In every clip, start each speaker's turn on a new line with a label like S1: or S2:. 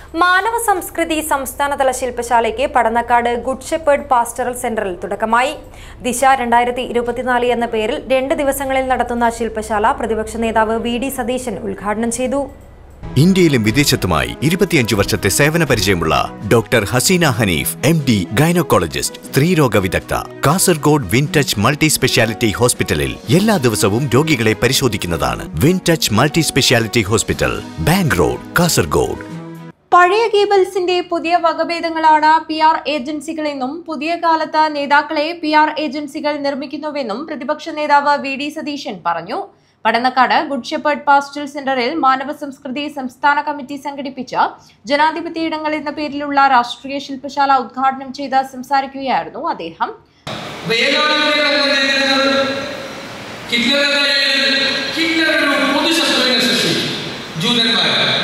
S1: മാനവ സംസ്കൃതി സംസ്ഥാനതല ശില്പശാലയ്ക്ക് പടന്നക്കാട് ഗുഡ് ഷെപ്പേർഡ് പാസ്റ്ററൽ സെന്ററിൽ തുടക്കമായി ദിശ രണ്ടായിരത്തി ഇരുപത്തിനാല് എന്ന പേരിൽ രണ്ട് ദിവസങ്ങളിൽ നടത്തുന്ന ശില്പശാല പ്രതിപക്ഷ നേതാവ് വി ഡി സതീശൻ ഉദ്ഘാടനം ചെയ്തു
S2: ഇന്ത്യയിലും വിദേശത്തുമായി ഇരുപത്തിയഞ്ച് വർഷത്തെ സേവന പരിചയമുള്ള doctor Haseena Haneef M D gynaecologist സ്ത്രീരോഗ വിദഗ്ധ Kasaragod win touch multi speciality ഹോസ്പിറ്റലിൽ എല്ലാ ദിവസവും രോഗികളെ പരിശോധിക്കുന്നതാണ് win touch multi speciality hospital bank road Kasaragod
S3: പഴയ കേബിൾസിന്റെ പുതിയ വകഭേദങ്ങളാണ് പി ആർ ഏജൻസികളെന്നും പുതിയ കാലത്ത് നേതാക്കളെ പി ആർ ഏജൻസികൾ നിർമ്മിക്കുന്നുവെന്നും പ്രതിപക്ഷ നേതാവ് വി ഡി സതീശൻ പറഞ്ഞു പടന്നക്കാട് ഗുഡ് ഷെപ്പേർഡ് പാസ്റ്റൽ സെന്ററിൽ മാനവ സംസ്കൃതി സംസ്ഥാന കമ്മിറ്റി സംഘടിപ്പിച്ച ജനാധിപത്യ ഇടങ്ങൾ എന്ന പേരിലുള്ള രാഷ്ട്രീയ ശില്പശാല ഉദ്ഘാടനം ചെയ്ത് സംസാരിക്കുകയായിരുന്നു അദ്ദേഹം
S4: അപ്പൊ ഏകാധിപതികൾ ഹിറ്റ്ലർ ഹിറ്റ്ലർ ഒരു പൊതുശത്രുവിനെ സൃഷ്ടിച്ചു ജൂതന്മാർ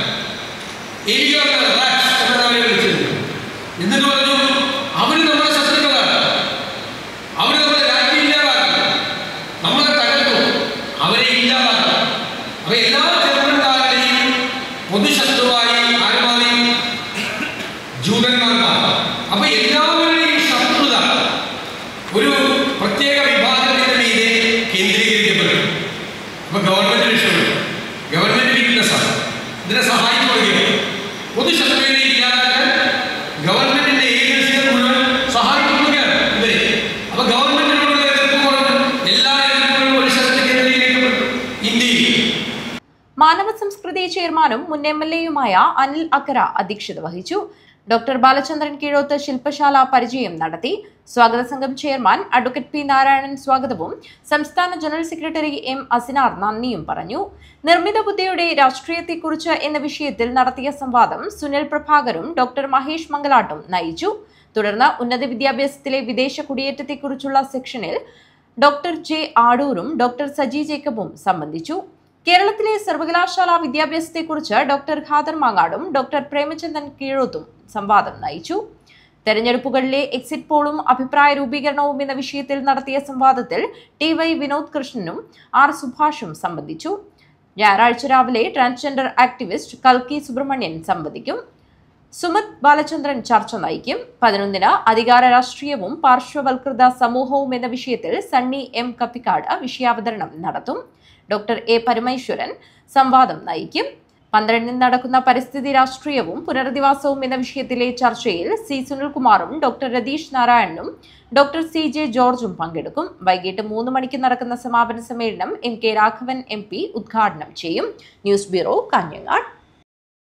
S4: ഏരിയോട്ട് റാഷ് എന്നാണ് അവരെ വിളിച്ചിരുന്നത് എന്നിട്ട് പറഞ്ഞു അവര് നമ്മുടെ ശത്രുക്കളാണ് അവര് നമ്മുടെ രാജ്യം ഇല്ലാതാക്കും നമ്മളെ തകർത്തു അവരെ ഇല്ലാതാക്കും അപ്പൊ എല്ലാ ജന്മക്കാരുടെയും പൊതുശത്രുവായി ആര് മാറി ജൂതന്മാർ മാറി അപ്പൊ എല്ലാവരുടെയും ശത്രുത ഒരു പ്രത്യേക വിഭാഗത്തിന്റെ മീതെ കേന്ദ്രീകരിക്കപ്പെടും അപ്പൊ ഗവൺമെന്റ് രക്ഷപ്പെടും ഗവൺമെന്റ് വീക്ക്നെസ് ആണ് ഇതിനെ സഹായിച്ചു കൊടുക്കുക പൊതുശത്രുവിനെ ഇല്ലാതാക്കാൻ ഗവൺമെന്റിന്റെ ഏജൻസികൾ മുഴുവൻ സഹായിക്കുകയാണ് ഇവരെ അപ്പൊ ഗവൺമെന്റിനോടുള്ള എതിർപ്പ് കുറഞ്ഞു എല്ലാ എതിർപ്പുകളും ഒരു സ്ഥലത്ത് കേന്ദ്രീകരിക്കപ്പെട്ടു ഇന്ത്യയിൽ
S3: മാനവ സംസ്കൃതി ചെയർമാനും മുൻ എം എൽ എയുമായ അനിൽ അക്കര അധ്യക്ഷത വഹിച്ചു ഡോക്ടർ ബാലചന്ദ്രൻ കീഴോത്ത് ശില്പശാല പരിചയം നടത്തി സ്വാഗത സംഘം ചെയർമാൻ അഡ്വക്കേറ്റ് പി നാരായണൻ സ്വാഗതവും സംസ്ഥാന ജനറൽ സെക്രട്ടറി എം അസിനാർ നന്ദിയും പറഞ്ഞു നിർമ്മിത ബുദ്ധിയുടെ രാഷ്ട്രീയത്തെക്കുറിച്ച് എന്ന വിഷയത്തിൽ നടത്തിയ സംവാദം സുനിൽ പ്രഭാകരും ഡോക്ടർ മഹേഷ് മംഗലാട്ടും നയിച്ചു തുടർന്ന് ഉന്നത വിദ്യാഭ്യാസത്തിലെ വിദേശ കുടിയേറ്റത്തെക്കുറിച്ചുള്ള സെക്ഷനിൽ ഡോക്ടർ ജെ ആടൂരും ഡോക്ടർ സജി ജേക്കബും സംബന്ധിച്ചു കേരളത്തിലെ സർവകലാശാല വിദ്യാഭ്യാസത്തെക്കുറിച്ച് ഡോക്ടർ ഖാദർ മാങ്ങാടും ഡോക്ടർ പ്രേമചന്ദ്രൻ കീഴോത്തും സംവാദം നയിച്ചു തെരഞ്ഞെടുപ്പുകളിലെ എക്സിറ്റ് പോളും അഭിപ്രായ രൂപീകരണവും എന്ന വിഷയത്തിൽ നടത്തിയ സംവാദത്തിൽ ടി വൈ വിനോദ് കൃഷ്ണനും ആർ സുഭാഷും സംബന്ധിച്ചു ഞായറാഴ്ച രാവിലെ ട്രാൻസ്ജെൻഡർ ആക്ടിവിസ്റ്റ് കൽക്കി സുബ്രഹ്മണ്യൻ സംബന്ധിക്കും സുമിത് ബാലചന്ദ്രൻ ചർച്ച നയിക്കും പതിനൊന്നിന് അധികാര രാഷ്ട്രീയവും പാർശ്വവൽകൃത സമൂഹവും എന്ന വിഷയത്തിൽ സണ്ണി എം കപ്പിക്കാട് വിഷയാവതരണം നടത്തും ഡോക്ടർ എ പരമേശ്വരൻ സംവാദം നയിക്കും പന്ത്രണ്ടിന് നടക്കുന്ന പരിസ്ഥിതി രാഷ്ട്രീയവും പുനരധിവാസവും എന്ന വിഷയത്തിലെ ചർച്ചയിൽ സി സുനിൽകുമാറും ഡോക്ടർ രതീഷ് നാരായണനും ഡോക്ടർ സി ജെ ജോർജും പങ്കെടുക്കും വൈകിട്ട് മൂന്ന് മണിക്ക് നടക്കുന്ന സമാപന സമ്മേളനം M K Raghavan M P ഉദ്ഘാടനം ചെയ്യും ന്യൂസ് ബ്യൂറോ കാഞ്ഞങ്ങാട്